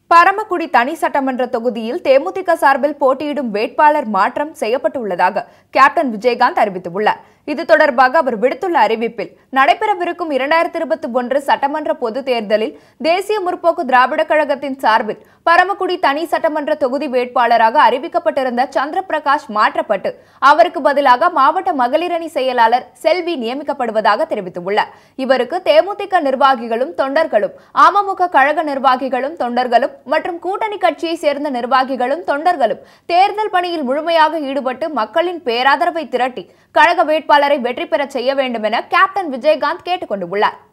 பரமக்குடி தனி சட்டமன்ற தொகுதியில் தேமுதிக சார்பில் போட்டியிடும் வேட்பாளர் மாற்றம் செய்யப்பட்டுள்ளதாக கேப்டன் விஜயகாந்த் அறிவித்துள்ளார் இது தொடர்பாக அவர் விடுத்துள்ள அறிவிப்பில் நடைபெறவிருக்கும் இரண்டாயிரத்தி இருபத்தி ஒன்று சட்டமன்ற பொதுத் தேர்தலில் தேசிய முற்போக்கு திராவிட கழகத்தின் சார்பில் பரமக்குடி தனி சட்டமன்ற தொகுதி வேட்பாளராக அறிவிக்கப்பட்டிருந்த சந்திரபிரகாஷ் மாற்றப்பட்டு அவருக்கு பதிலாக மாவட்ட மகளிரணி செயலாளர் செல்வி நியமிக்கப்படுவதாக தெரிவித்துள்ளார் இவருக்கு தேமுதிக நிர்வாகிகளும் தொண்டர்களும் அமமுக கழக நிர்வாகிகளும் தொண்டர்களும் மற்றும் கூட்டணி கட்சியை சேர்ந்த நிர்வாகிகளும் தொண்டர்களும் தேர்தல் பணியில் முழுமையாக ஈடுபட்டு மக்களின் பேராதரவை திரட்டி கழக வேட்பாளரை வெற்றி பெறச் செய்ய வேண்டும் என கேப்டன் விஜயகாந்த் கேட்டுக் கொண்டுள்ளார்